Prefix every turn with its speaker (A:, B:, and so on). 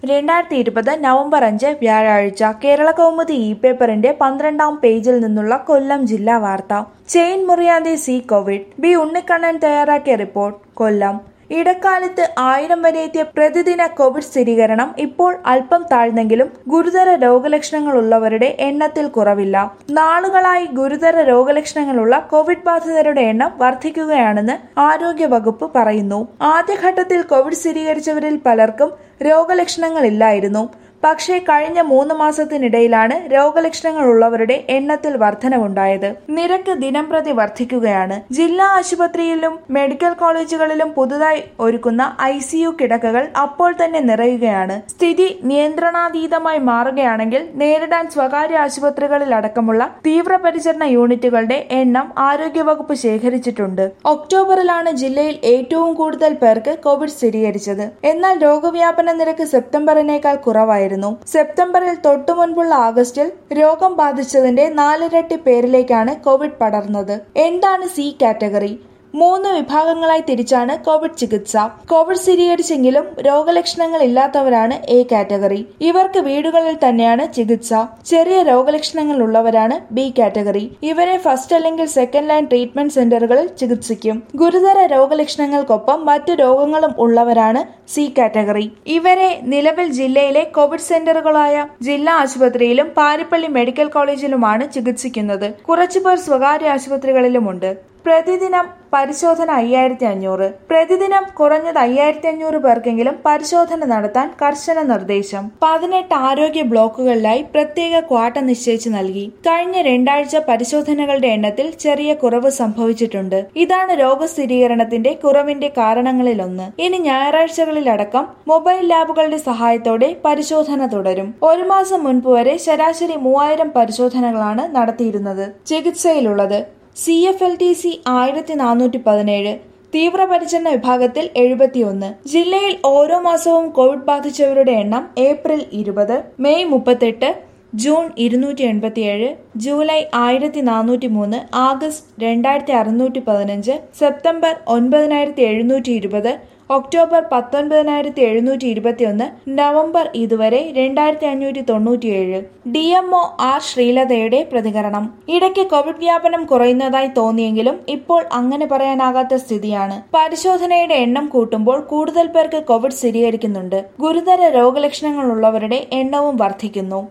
A: രണ്ടായിരത്തി ഇരുപത് നവംബർ അഞ്ച് വ്യാഴാഴ്ച കേരള കൗമുദി ഇ പേപ്പറിന്റെ പന്ത്രണ്ടാം പേജിൽ നിന്നുള്ള കൊല്ലം ജില്ലാ വാർത്ത ചെയിൻ മുറിയാതെ സി കോവിഡ് ബി ഉണ്ണിക്കണ്ണൻ തയ്യാറാക്കിയ റിപ്പോർട്ട് കൊല്ലം ഇടക്കാലത്ത് ആയിരം വരെ എത്തിയ പ്രതിദിന കോവിഡ് സ്ഥിരീകരണം ഇപ്പോൾ അല്പം താഴ്ന്നെങ്കിലും ഗുരുതര രോഗലക്ഷണങ്ങളുള്ളവരുടെ എണ്ണത്തിൽ കുറവില്ല നാളുകളായി ഗുരുതര രോഗലക്ഷണങ്ങളുള്ള കോവിഡ് ബാധിതരുടെ എണ്ണം വർദ്ധിക്കുകയാണെന്ന് ആരോഗ്യ വകുപ്പ് പറയുന്നു ആദ്യഘട്ടത്തിൽ കോവിഡ് സ്ഥിരീകരിച്ചവരിൽ പലർക്കും രോഗലക്ഷണങ്ങളില്ലായിരുന്നു പക്ഷേ കഴിഞ്ഞ മൂന്ന് മാസത്തിനിടയിലാണ് രോഗലക്ഷണങ്ങളുള്ളവരുടെ എണ്ണത്തിൽ വർധനവുണ്ടായത് നിരക്ക് ദിനംപ്രതി വർദ്ധിക്കുകയാണ് ജില്ലാ ആശുപത്രിയിലും മെഡിക്കൽ കോളേജുകളിലും പുതുതായി ഒരുക്കുന്ന ഐ സിയു കിടക്കകൾ അപ്പോൾ തന്നെ നിറയുകയാണ് സ്ഥിതി നിയന്ത്രണാതീതമായി മാറുകയാണെങ്കിൽ നേരിടാൻ സ്വകാര്യ ആശുപത്രികളിൽ അടക്കമുള്ള തീവ്രപരിചരണ യൂണിറ്റുകളുടെ എണ്ണം ആരോഗ്യവകുപ്പ് ശേഖരിച്ചിട്ടുണ്ട് ഒക്ടോബറിലാണ് ജില്ലയിൽ ഏറ്റവും കൂടുതൽ പേർക്ക് കോവിഡ് സ്ഥിരീകരിച്ചത് എന്നാൽ രോഗവ്യാപന നിരക്ക് സെപ്റ്റംബറിനേക്കാൾ കുറവായിരുന്നു സെപ്റ്റംബറിൽ തൊട്ടു മുൻപുള്ള ആഗസ്റ്റിൽ രോഗം ബാധിച്ചതിന്റെ നാലിരട്ടി പേരിലേക്കാണ് കോവിഡ് പടർന്നത് എന്താണ് സി കാറ്റഗറി മൂന്ന് വിഭാഗങ്ങളായി തിരിച്ചാണ് കോവിഡ് ചികിത്സ കോവിഡ് സ്ഥിരീകരിച്ചെങ്കിലും രോഗലക്ഷണങ്ങൾ ഇല്ലാത്തവരാണ് എ കാറ്റഗറി ഇവർക്ക് വീടുകളിൽ തന്നെയാണ് ചികിത്സ ചെറിയ രരോഗലക്ഷണങ്ങൾ ഉള്ളവരാണ് ബി കാറ്റഗറി ഇവരെ ഫസ്റ്റ് അല്ലെങ്കിൽ സെക്കൻഡ് ലൈൻ ട്രീറ്റ്മെന്റ് സെന്ററുകളിൽ ചികിത്സിക്കും ഗുരുതര രോഗലക്ഷണങ്ങൾക്കൊപ്പം മറ്റു രോഗങ്ങളും ഉള്ളവരാണ് സി കാറ്റഗറി ഇവരെ നിലവിൽ ജില്ലയിലെ കോവിഡ് സെന്ററുകളായ ജില്ലാ ആശുപത്രിയിലും പാരിപ്പള്ളി മെഡിക്കൽ കോളേജിലുമാണ് ചികിത്സിക്കുന്നത് കുറച്ചുപേർ സ്വകാര്യ ആശുപത്രികളിലുമുണ്ട് പ്രതിദിനം പരിശോധന അയ്യായിരത്തി അഞ്ഞൂറ് പ്രതിദിനം കുറഞ്ഞത് അയ്യായിരത്തി അഞ്ഞൂറ് പേർക്കെങ്കിലും പരിശോധന നടത്താൻ കർശന നിർദ്ദേശം പതിനെട്ട് ആരോഗ്യ ബ്ലോക്കുകളിലായി പ്രത്യേക ക്വാട്ട നിശ്ചയിച്ചു നൽകി കഴിഞ്ഞ രണ്ടാഴ്ച പരിശോധനകളുടെ എണ്ണത്തിൽ ചെറിയ കുറവ് സംഭവിച്ചിട്ടുണ്ട് ഇതാണ് രോഗസ്ഥിരീകരണത്തിന്റെ കുറവിന്റെ കാരണങ്ങളിലൊന്ന് ഇനി ഞായറാഴ്ചകളിലടക്കം മൊബൈൽ ലാബുകളുടെ സഹായത്തോടെ പരിശോധന തുടരും ഒരു മാസം മുൻപ് വരെ ശരാശരി മൂവായിരം പരിശോധനകളാണ് നടത്തിയിരുന്നത് ചികിത്സയിലുള്ളത് C F L T C ആയിരത്തി നാനൂറ്റി പതിനേഴ് തീവ്രപരിചരണ വിഭാഗത്തിൽ എഴുപത്തിയൊന്ന് ജില്ലയിൽ ഓരോ മാസവും കോവിഡ് ബാധിച്ചവരുടെ എണ്ണം ഏപ്രിൽ ഇരുപത് മെയ് മുപ്പത്തെട്ട് ജൂൺ ഇരുന്നൂറ്റി എൺപത്തിയേഴ് ജൂലൈ ആയിരത്തി നാനൂറ്റി മൂന്ന് ആഗസ്റ്റ് രണ്ടായിരത്തി അറുന്നൂറ്റി പതിനഞ്ച് സെപ്റ്റംബർ ഒൻപതിനായിരത്തി എഴുന്നൂറ്റി ഇരുപത് ഒക്ടോബർ പത്തൊൻപതിനായിരത്തി എഴുന്നൂറ്റി ഇരുപത്തിയൊന്ന് നവംബർ ഇതുവരെ രണ്ടായിരത്തി അഞ്ഞൂറ്റി തൊണ്ണൂറ്റിയേഴ് ഡി എംഒ ആർ ശ്രീലതയുടെ പ്രതികരണം ഇടയ്ക്ക് കോവിഡ് വ്യാപനം കുറയുന്നതായി തോന്നിയെങ്കിലും ഇപ്പോൾ അങ്ങനെ പറയാനാകാത്ത സ്ഥിതിയാണ് പരിശോധനയുടെ എണ്ണം കൂട്ടുമ്പോൾ കൂടുതൽ പേർക്ക് കോവിഡ് സ്ഥിരീകരിക്കുന്നുണ്ട് ഗുരുതര രോഗലക്ഷണങ്ങളുള്ളവരുടെ എണ്ണവും വർദ്ധിക്കുന്നു